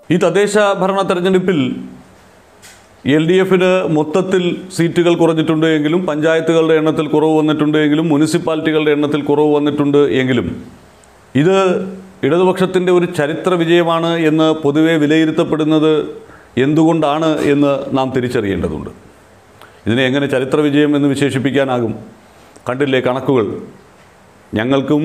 ഈ തദ്ദേശ ഭരണ തെരഞ്ഞെടുപ്പിൽ എൽ ഡി എഫിന് മൊത്തത്തിൽ സീറ്റുകൾ കുറഞ്ഞിട്ടുണ്ട് എങ്കിലും പഞ്ചായത്തുകളുടെ എണ്ണത്തിൽ കുറവ് വന്നിട്ടുണ്ട് എങ്കിലും മുനിസിപ്പാലിറ്റികളുടെ എണ്ണത്തിൽ കുറവ് വന്നിട്ടുണ്ട് എങ്കിലും ഇത് ഇടതുപക്ഷത്തിൻ്റെ ഒരു ചരിത്ര വിജയമാണ് എന്ന് പൊതുവെ വിലയിരുത്തപ്പെടുന്നത് എന്തുകൊണ്ടാണ് എന്ന് നാം തിരിച്ചറിയേണ്ടതുണ്ട് ഇതിനെ എങ്ങനെ ചരിത്ര വിജയം എന്ന് വിശേഷിപ്പിക്കാനാകും കണ്ടില്ലേ കണക്കുകൾ ഞങ്ങൾക്കും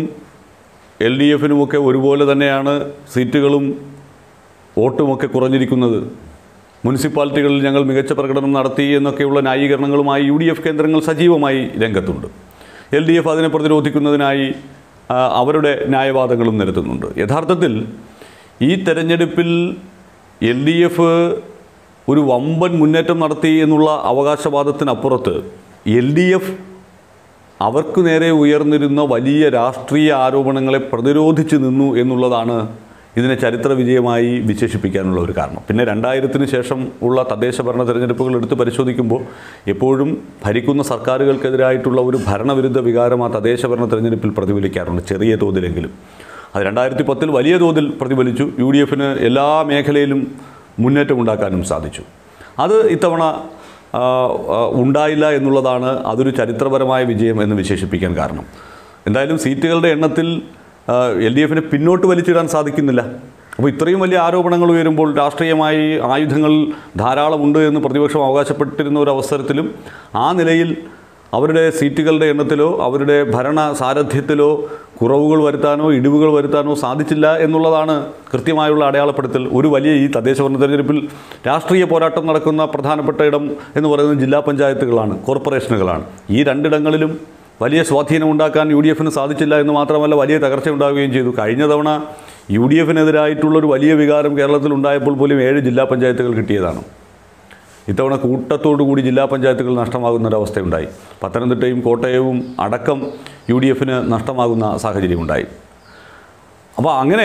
എൽ ഡി എഫിനുമൊക്കെ ഒരുപോലെ തന്നെയാണ് സീറ്റുകളും വോട്ടുമൊക്കെ കുറഞ്ഞിരിക്കുന്നത് മുനിസിപ്പാലിറ്റികളിൽ ഞങ്ങൾ മികച്ച പ്രകടനം നടത്തി എന്നൊക്കെയുള്ള ന്യായീകരണങ്ങളുമായി യു ഡി എഫ് കേന്ദ്രങ്ങൾ സജീവമായി രംഗത്തുണ്ട് എൽ ഡി എഫ് അതിനെ പ്രതിരോധിക്കുന്നതിനായി ആ, അവരുടെ ന്യായവാദങ്ങളും നിരത്തുന്നുണ്ട് യഥാർത്ഥത്തിൽ ഈ തെരഞ്ഞെടുപ്പിൽ എൽ ഡി എഫ് ഒരു വമ്പൻ മുന്നേറ്റം നടത്തി എന്നുള്ള അവകാശവാദത്തിനപ്പുറത്ത് എൽ ഡി എഫ് അവർക്ക് നേരെ ഉയർന്നിരുന്ന വലിയ രാഷ്ട്രീയ ആരോപണങ്ങളെ പ്രതിരോധിച്ച് നിന്നു എന്നുള്ളതാണ് ഇതിനെ ചരിത്ര വിജയമായി വിശേഷിപ്പിക്കാനുള്ള ഒരു കാരണം പിന്നെ രണ്ടായിരത്തിന് ശേഷം ഉള്ള തദ്ദേശ ഭരണ തെരഞ്ഞെടുപ്പുകൾ എടുത്ത് പരിശോധിക്കുമ്പോൾ എപ്പോഴും ഭരിക്കുന്ന സർക്കാരുകൾക്കെതിരായിട്ടുള്ള ഒരു ഭരണവിരുദ്ധ വികാരം ആ തദ്ദേശ ഭരണ തെരഞ്ഞെടുപ്പിൽ പ്രതിഫലിക്കാറുണ്ട് ചെറിയ തോതിലെങ്കിലും അത് രണ്ടായിരത്തി പത്തിൽ വലിയ തോതിൽ പ്രതിഫലിച്ചു യു ഡി എഫിന് എല്ലാ മേഖലയിലും മുന്നേറ്റം ഉണ്ടാക്കാനും സാധിച്ചു അത് ഇത്തവണ ആ, ആ, ഉണ്ടായില്ല എന്നുള്ളതാണ് അതൊരു ചരിത്രപരമായ വിജയം എന്ന് വിശേഷിപ്പിക്കാൻ കാരണം എന്തായാലും സീറ്റുകളുടെ എണ്ണത്തിൽ എൽ ഡി എഫിനെ പിന്നോട്ട് വലിച്ചിടാൻ സാധിക്കുന്നില്ല അപ്പോൾ ഇത്രയും വലിയ ആരോപണങ്ങൾ ഉയരുമ്പോൾ രാഷ്ട്രീയമായി ആയുധങ്ങൾ ധാരാളമുണ്ട് എന്ന് പ്രതിപക്ഷം അവകാശപ്പെട്ടിരുന്ന ഒരു അവസരത്തിലും ആ നിലയിൽ അവരുടെ സീറ്റുകളുടെ എണ്ണത്തിലോ അവരുടെ ഭരണ സാരഥ്യത്തിലോ കുറവുകൾ വരുത്താനോ ഇടിവുകൾ വരുത്താനോ സാധിച്ചില്ല എന്നുള്ളതാണ് കൃത്യമായുള്ള അടയാളപ്പെടുത്തൽ ഒരു വലിയ ഈ തദ്ദേശ ഭരണ തെരഞ്ഞെടുപ്പിൽ രാഷ്ട്രീയ പോരാട്ടം നടക്കുന്ന പ്രധാനപ്പെട്ട ഇടം എന്ന് പറയുന്നത് ജില്ലാ പഞ്ചായത്തുകളാണ് കോർപ്പറേഷനുകളാണ് ഈ രണ്ടിടങ്ങളിലും വലിയ സ്വാധീനം ഉണ്ടാക്കാൻ യു ഡി എഫിന് സാധിച്ചില്ല എന്ന് മാത്രമല്ല വലിയ തകർച്ച ഉണ്ടാവുകയും ചെയ്തു കഴിഞ്ഞ തവണ യു ഡി എഫിനെതിരായിട്ടുള്ളൊരു വലിയ വികാരം കേരളത്തിൽ ഉണ്ടായപ്പോൾ പോലും ഏഴ് ജില്ലാ പഞ്ചായത്തുകൾ കിട്ടിയതാണ് ഇത്തവണ കൂട്ടത്തോടു കൂടി ജില്ലാ പഞ്ചായത്തുകൾ നഷ്ടമാകുന്ന ഒരവസ്ഥയുണ്ടായി പത്തനംതിട്ടയും കോട്ടയവും അടക്കം യു ഡി എഫിന് നഷ്ടമാകുന്ന സാഹചര്യമുണ്ടായി അപ്പോൾ അങ്ങനെ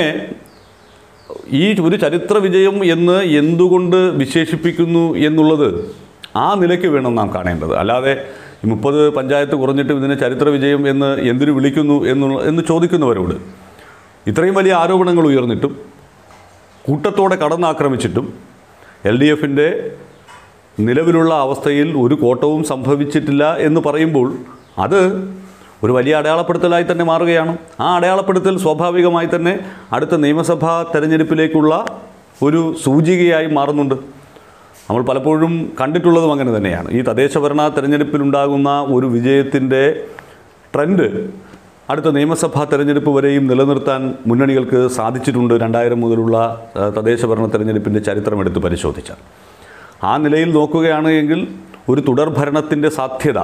ഈ ഒരു ചരിത്ര വിജയം എന്ന് എന്തുകൊണ്ട് വിശേഷിപ്പിക്കുന്നു എന്നുള്ളത് ആ നിലയ്ക്ക് വേണം നാം കാണേണ്ടത് അല്ലാതെ ഈ മുപ്പത് പഞ്ചായത്ത് കുറഞ്ഞിട്ടും ഇതിനെ ചരിത്ര വിജയം എന്ന് എന്തിനു വിളിക്കുന്നു എന്നുള്ള എന്ന് ചോദിക്കുന്നവരോട് ഇത്രയും വലിയ ആരോപണങ്ങൾ ഉയർന്നിട്ടും കൂട്ടത്തോടെ കടന്നാക്രമിച്ചിട്ടും എൽ ഡി എഫിൻ്റെ നിലവിലുള്ള അവസ്ഥയിൽ ഒരു കോട്ടവും സംഭവിച്ചിട്ടില്ല എന്ന് പറയുമ്പോൾ അത് ഒരു വലിയ അടയാളപ്പെടുത്തലായി തന്നെ മാറുകയാണ് ആ അടയാളപ്പെടുത്തൽ സ്വാഭാവികമായി തന്നെ അടുത്ത നിയമസഭാ തെരഞ്ഞെടുപ്പിലേക്കുള്ള ഒരു സൂചികയായി മാറുന്നുണ്ട് നമ്മൾ പലപ്പോഴും കണ്ടിട്ടുള്ളതും അങ്ങനെ തന്നെയാണ് ഈ തദ്ദേശഭരണ തെരഞ്ഞെടുപ്പിലുണ്ടാകുന്ന ഒരു വിജയത്തിൻ്റെ ട്രെൻഡ് അടുത്ത നിയമസഭാ തെരഞ്ഞെടുപ്പ് വരെയും നിലനിർത്താൻ മുന്നണികൾക്ക് സാധിച്ചിട്ടുണ്ട് രണ്ടായിരം മുതലുള്ള ആ, തദ്ദേശഭരണ തെരഞ്ഞെടുപ്പിൻ്റെ ചരിത്രം എടുത്ത് പരിശോധിച്ചാൽ ആ നിലയിൽ നോക്കുകയാണ് എങ്കിൽ ഒരു തുടർ ഭരണത്തിൻ്റെ സാധ്യത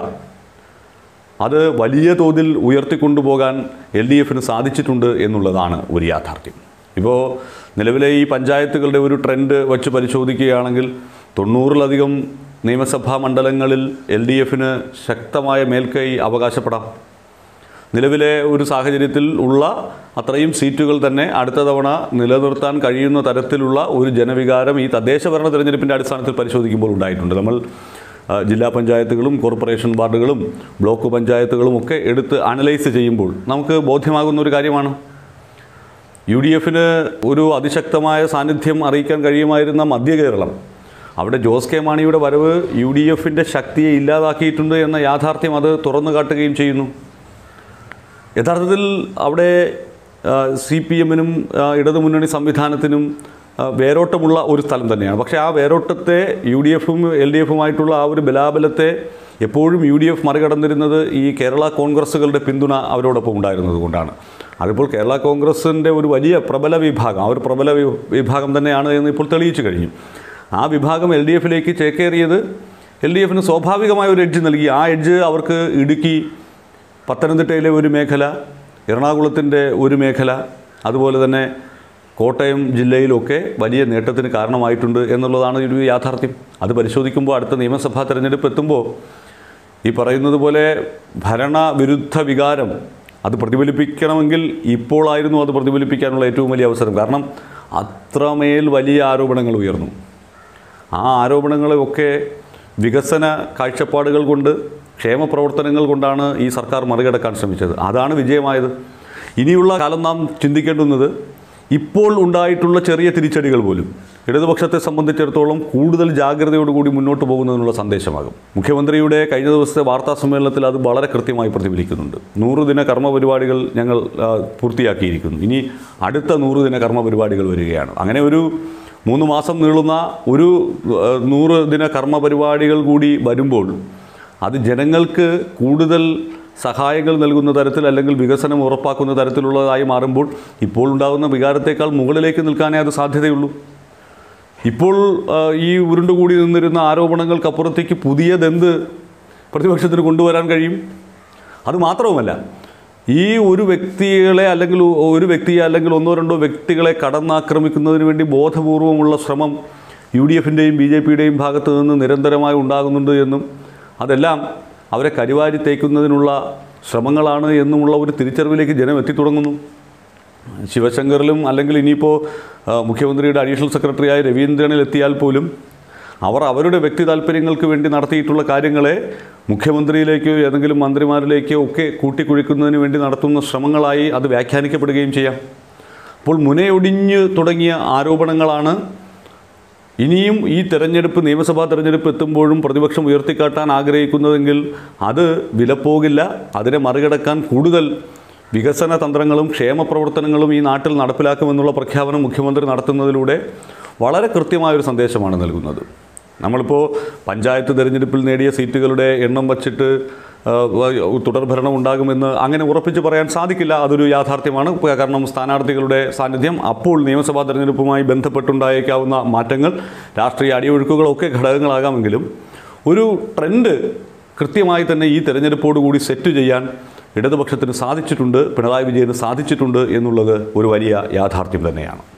അത് വലിയ തോതിൽ ഉയർത്തിക്കൊണ്ടുപോകാൻ എൽ ഡി എഫിന് സാധിച്ചിട്ടുണ്ട് എന്നുള്ളതാണ് ഒരു യാഥാർത്ഥ്യം ഇപ്പോൾ നിലവിലെ ഈ പഞ്ചായത്തുകളുടെ ഒരു ട്രെൻഡ് വച്ച് പരിശോധിക്കുകയാണെങ്കിൽ തൊണ്ണൂറിലധികം നിയമസഭാ മണ്ഡലങ്ങളിൽ എൽ ഡി എഫിന് ശക്തമായ മേൽക്കൈ അവകാശപ്പെടാം നിലവിലെ ഒരു സാഹചര്യത്തിൽ ഉള്ള അത്രയും സീറ്റുകൾ തന്നെ അടുത്ത തവണ നിലനിർത്താൻ കഴിയുന്ന തരത്തിലുള്ള ഒരു ജനവികാരം ഈ തദ്ദേശ ഭരണ തെരഞ്ഞെടുപ്പിൻ്റെ അടിസ്ഥാനത്തിൽ പരിശോധിക്കുമ്പോൾ ഉണ്ടായിട്ടുണ്ട് നമ്മൾ ആ, ജില്ലാ പഞ്ചായത്തുകളും കോർപ്പറേഷൻ വാർഡുകളും ബ്ലോക്ക് പഞ്ചായത്തുകളും ഒക്കെ എടുത്ത് അനലൈസ് ചെയ്യുമ്പോൾ നമുക്ക് ബോധ്യമാകുന്ന ഒരു കാര്യമാണ് യു ഡി എഫിന് ഒരു അതിശക്തമായ സാന്നിധ്യം അറിയിക്കാൻ കഴിയുമായിരുന്ന മധ്യ കേരളം അവിടെ ജോസ് കെ മാണിയുടെ വരവ് യു ഡി എഫിൻ്റെ ശക്തിയെ ഇല്ലാതാക്കിയിട്ടുണ്ട് എന്ന യാഥാർത്ഥ്യം അത് തുറന്നു കാട്ടുകയും ചെയ്യുന്നു യഥാർത്ഥത്തിൽ അവിടെ സി പി എമ്മിനും ഇടതുമുന്നണി സംവിധാനത്തിനും ആ, വേരോട്ടമുള്ള ഒരു സ്ഥലം തന്നെയാണ് പക്ഷേ ആ വേരോട്ടത്തെ യു ഡി എഫും എൽ ഡി എഫുമായിട്ടുള്ള ആ ഒരു ബലാബലത്തെ എപ്പോഴും യു ഡി എഫ് മറികടന്നിരുന്നത് ഈ കേരള കോൺഗ്രസ്സുകളുടെ പിന്തുണ അവരോടൊപ്പം ഉണ്ടായിരുന്നത് കൊണ്ടാണ് അതിപ്പോൾ കേരള കോൺഗ്രസിൻ്റെ ഒരു വലിയ പ്രബല വിഭാഗം ആ ഒരു പ്രബല വി- വിഭാഗം തന്നെയാണ് എന്ന് ഇപ്പോൾ തെളിയിച്ചു കഴിഞ്ഞു ആ വിഭാഗം എൽ ഡി എഫിലേക്ക് ചേക്കേറിയത് എൽ ഡി എഫിന് സ്വാഭാവികമായ ഒരു എഡ്ജ് നൽകി ആ എഡ്ജ് അവർക്ക് ഇടുക്കി പത്തനംതിട്ടയിലെ ഒരു മേഖല എറണാകുളത്തിൻ്റെ ഒരു മേഖല അതുപോലെ തന്നെ കോട്ടയം ജില്ലയിലൊക്കെ വലിയ നേട്ടത്തിന് കാരണമായിട്ടുണ്ട് എന്നുള്ളതാണ് ഒരു യാഥാർത്ഥ്യം അത് പരിശോധിക്കുമ്പോൾ അടുത്ത നിയമസഭാ തെരഞ്ഞെടുപ്പ് എത്തുമ്പോൾ ഈ പറയുന്നത് പോലെ ഭരണവിരുദ്ധ വികാരം അത് പ്രതിഫലിപ്പിക്കണമെങ്കിൽ ഇപ്പോഴായിരുന്നു അത് പ്രതിഫലിപ്പിക്കാനുള്ള ഏറ്റവും വലിയ അവസരം കാരണം അത്രമേൽ വലിയ ആരോപണങ്ങൾ ഉയർന്നു ആ ആരോപണങ്ങളെയൊക്കെ വികസന കാഴ്ചപ്പാടുകൾ കൊണ്ട് ക്ഷേമ പ്രവർത്തനങ്ങൾ കൊണ്ടാണ് ഈ സർക്കാർ മറികടക്കാൻ ശ്രമിച്ചത് അതാണ് വിജയമായത് ഇനിയുള്ള കാലം നാം ചിന്തിക്കേണ്ടുന്നത് ഇപ്പോൾ ഉണ്ടായിട്ടുള്ള ചെറിയ തിരിച്ചടികൾ പോലും ഇടതുപക്ഷത്തെ സംബന്ധിച്ചിടത്തോളം കൂടുതൽ ജാഗ്രതയോടുകൂടി മുന്നോട്ട് പോകുന്നതിനുള്ള സന്ദേശമാകും മുഖ്യമന്ത്രിയുടെ കഴിഞ്ഞ ദിവസത്തെ വാർത്താ സമ്മേളനത്തിൽ അത് വളരെ കൃത്യമായി പ്രതിഫലിക്കുന്നുണ്ട് നൂറ് ദിന കർമ്മ പരിപാടികൾ ഞങ്ങൾ ആ, പൂർത്തിയാക്കിയിരിക്കുന്നു ഇനി അടുത്ത നൂറ് ദിന കർമ്മ പരിപാടികൾ വരികയാണ് അങ്ങനെ ഒരു മൂന്ന് മാസം നീളുന്ന ഒരു ആ, നൂറ് ദിന കർമ്മ പരിപാടികൾ കൂടി വരുമ്പോൾ അത് ജനങ്ങൾക്ക് കൂടുതൽ സഹായങ്ങൾ നൽകുന്ന തരത്തിൽ അല്ലെങ്കിൽ വികസനം ഉറപ്പാക്കുന്ന തരത്തിലുള്ളതായി മാറുമ്പോൾ ഇപ്പോൾ ഉണ്ടാകുന്ന വികാരത്തേക്കാൾ മുകളിലേക്ക് നിൽക്കാനേ അത് സാധ്യതയുള്ളൂ ഇപ്പോൾ ആ, ഈ ഉരുണ്ടുകൂടി നിന്നിരുന്ന ആരോപണങ്ങൾക്കപ്പുറത്തേക്ക് പുതിയതെന്ത് പ്രതിപക്ഷത്തിന് കൊണ്ടുവരാൻ കഴിയും അത് മാത്രവുമല്ല ഈ ഒരു വ്യക്തികളെ അല്ലെങ്കിൽ ഒരു വ്യക്തിയെ അല്ലെങ്കിൽ ഒന്നോ രണ്ടോ വ്യക്തികളെ കടന്നാക്രമിക്കുന്നതിന് വേണ്ടി ബോധപൂർവമുള്ള ശ്രമം യു ഡി എഫിൻ്റെയും ബി ജെ പിയുടെയും ഭാഗത്ത് നിന്ന് നിരന്തരമായി ഉണ്ടാകുന്നുണ്ട് എന്നും അതെല്ലാം അവരെ കരിവാരി തേക്കുന്നതിനുള്ള ശ്രമങ്ങളാണ് എന്നുമുള്ള ഒരു തിരിച്ചറിവിലേക്ക് ജനം എത്തിത്തുടങ്ങുന്നു ശിവശങ്കറിലും അല്ലെങ്കിൽ ഇനിയിപ്പോൾ ആ, മുഖ്യമന്ത്രിയുടെ അഡീഷണൽ സെക്രട്ടറിയായ രവീന്ദ്രനിൽ എത്തിയാൽ പോലും അവർ അവരുടെ വ്യക്തി താല്പര്യങ്ങൾക്ക് വേണ്ടി നടത്തിയിട്ടുള്ള കാര്യങ്ങളെ മുഖ്യമന്ത്രിയിലേക്കോ ഏതെങ്കിലും മന്ത്രിമാരിലേക്കോ ഒക്കെ കൂട്ടിക്കുഴിക്കുന്നതിന് വേണ്ടി നടത്തുന്ന ശ്രമങ്ങളായി അത് വ്യാഖ്യാനിക്കപ്പെടുകയും ചെയ്യാം അപ്പോൾ മുനയൊടിഞ്ഞ് തുടങ്ങിയ ആരോപണങ്ങളാണ് ഇനിയും ഈ തെരഞ്ഞെടുപ്പ് നിയമസഭാ തെരഞ്ഞെടുപ്പ് എത്തുമ്പോഴും പ്രതിപക്ഷം ഉയർത്തിക്കാട്ടാൻ ആഗ്രഹിക്കുന്നതെങ്കിൽ അത് വിലപ്പോകില്ല അതിനെ മറികടക്കാൻ കൂടുതൽ വികസന തന്ത്രങ്ങളും ക്ഷേമ പ്രവർത്തനങ്ങളും ഈ നാട്ടിൽ നടപ്പിലാക്കുമെന്നുള്ള പ്രഖ്യാപനം മുഖ്യമന്ത്രി നടത്തുന്നതിലൂടെ വളരെ കൃത്യമായൊരു സന്ദേശമാണ് നൽകുന്നത് നമ്മളിപ്പോൾ പഞ്ചായത്ത് തെരഞ്ഞെടുപ്പിൽ നേടിയ സീറ്റുകളുടെ എണ്ണം വച്ചിട്ട് ആ, വ- തുടർഭരണം ഉണ്ടാകുമെന്ന് അങ്ങനെ ഉറപ്പിച്ച് പറയാൻ സാധിക്കില്ല അതൊരു യാഥാർത്ഥ്യമാണ് പ- കാരണം സ്ഥാനാർത്ഥികളുടെ സാന്നിധ്യം അപ്പോൾ നിയമസഭാ തെരഞ്ഞെടുപ്പുമായി ബന്ധപ്പെട്ടുണ്ടായേക്കാവുന്ന മാറ്റങ്ങൾ രാഷ്ട്രീയ അടിയൊഴുക്കുകളൊക്കെ ഘടകങ്ങളാകാമെങ്കിലും ഒരു ട്രെൻഡ് കൃത്യമായി തന്നെ ഈ തെരഞ്ഞെടുപ്പോടുകൂടി സെറ്റ് ചെയ്യാൻ ഇടതുപക്ഷത്തിന് സാധിച്ചിട്ടുണ്ട് പിണറായി വിജയന് സാധിച്ചിട്ടുണ്ട് എന്നുള്ളത് ഒരു വലിയ യാഥാർത്ഥ്യം തന്നെയാണ്